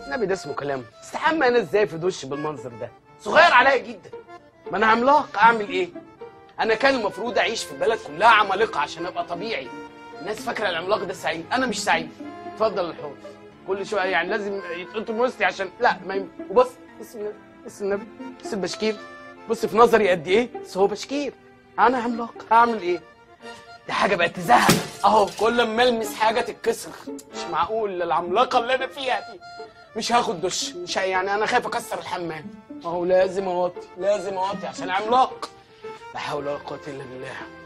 النبي ده اسمه كلام استحمى انا ازاي في دش بالمنظر ده صغير عليا جدا ما انا عملاق اعمل ايه انا كان المفروض اعيش في بلد كلها عمالقه عشان ابقى طبيعي الناس فاكره العملاق ده سعيد انا مش سعيد اتفضل الحوض كل شويه يعني لازم يتقطم وسطي عشان لا ما يم... وبص بص النبي بص النبي بص البشكير بص في نظري قد ايه بس هو بشكير انا عملاق هعمل ايه دي حاجه بقت تزهق اهو كل ما المس حاجه تتكسر مش معقول العملاقه اللي انا فيها دي مش هاخد دش مش ه- يعني انا خايف اكسر الحمام اهو لازم اوطي لازم اوطي عشان عملاق لا حول ولا قوه الا بالله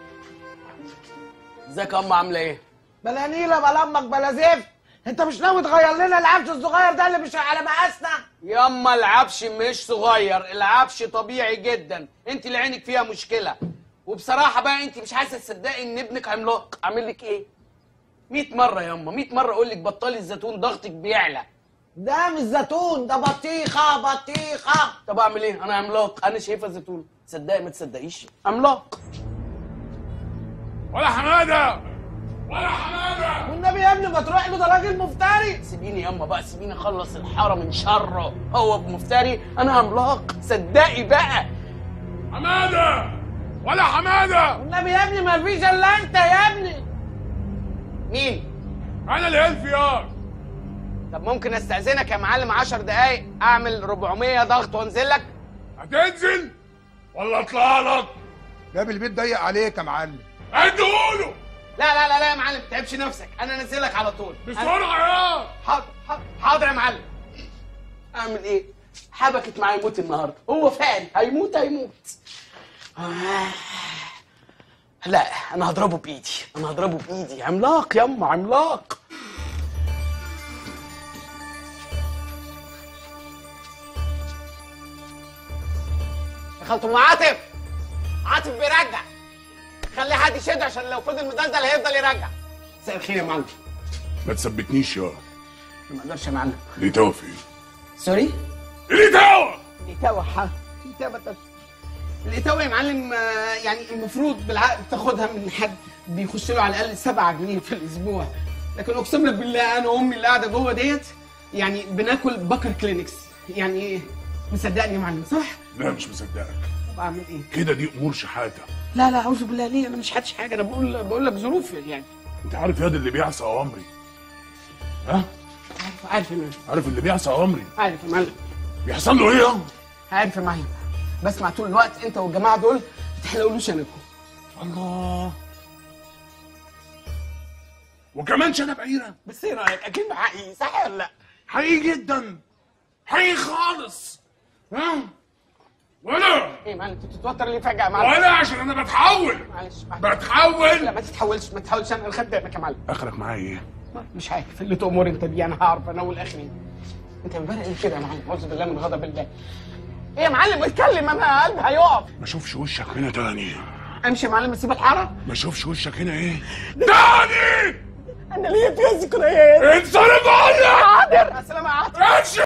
ازيك يا ام عامله ايه بلا نيلة بلا امك بلا زفت انت مش ناوي تغير لنا العفش الصغير ده اللي مش على مقاسنا ياما العفش مش صغير العفش طبيعي جدا انت اللي عينك فيها مشكله وبصراحه بقى انت مش عايزه تصدقي ان ابنك عملاق اعمل لك ايه 100 مره ياما 100 مره اقول لك بطلي الزيتون ضغطك بيعلى ده مش زيتون ده بطيخة بطيخة طب اعمل ايه انا عملاق انا شايفه زيتون تصدقي ما تصدقيش عملاق ولا حماده ولا حماده والنبي يا ابني ما تروح له ده راجل مفتري سيبيني ياما بقى سيبيني اخلص الحاره من شره هو بمفتري انا عملاق صدقي بقى حماده ولا حماده والنبي يا ابني ما فيش الا انت يا ابني مين انا اللي هلف ياك طب ممكن استاذنك يا معلم 10 دقايق اعمل 400 ضغط وانزل لك هتنزل ولا اطلع لك باب البيت ضيق عليك يا معلم اديهوله لا لا لا لا يا معلم ما تعبش نفسك انا انزلك على طول أنا- بسرعه يا حاضر حاضر حاضر يا معلم اعمل ايه حبكت معايا يموت النهارده هو فعلا هيموت هيموت آه. لا انا هضربه بايدي انا هضربه بايدي عملاق يما عملاق دخلت ام عاطف عاطف بيرجع خلي حد يشد عشان لو فضل مدلدل هيفضل يرجع مساء الخير يا معلم ما تثبتنيش يا ما اقدرش يا معلم ليه توا فين سوري ليه توا الإتاوة ح الإتاوة طب الإتاوة يا معلم آه، يعني المفروض بالعقد تاخدها من حد بيخش له على الأقل 7 جنيه في الأسبوع لكن أقسم لك بالله أنا وأمي اللي قاعدة جوه ديت يعني بناكل بكر كلينكس يعني مصدقني يا معلم صح؟ لا مش مصدقك طب أعمل إيه؟ كده دي امور شحاته لا لا أعوذ بالله ليه أنا مش حادش حاجة أنا بقول بقول لك ظروفي يعني انت عارف ياض اللي بيعصى اوامري ها عارف عارف يا معلم عارف اللي بيعصى اوامري عارف يا معلم بيحصل له ايه يا عارف يا معلم بسمع طول الوقت أنت والجماعة دول ما تحلقولوش شنبكم الله وكمان شنب عيره بس إيه رأيك؟ أكيد حقيقي صح ولا لأ؟ حقيقي جدا حقيقي خالص ها ولا ايه معلم انت بتتوتر ليه فجأة يا معلم؟ ولا عشان انا بتحول معلش معلش لا بتحول ما تتحولش ما تتحولش انا خدامك يا معلم اخرك معايا ايه مش عارف اللي تأمر انت بيه انا هعرف انا والاخرين انت مبالغ ايه كده يا معلم اعوذ بالله من غضب الله ايه يا معلم اتكلم انا قلبي هيقف ما اشوفش وشك هنا تاني امشي يا معلم اسيب الحاره ما اشوفش وشك هنا ايه تاني انا ليا فيها ذكريات انصرف عنك حاضر السلام عليكم امشي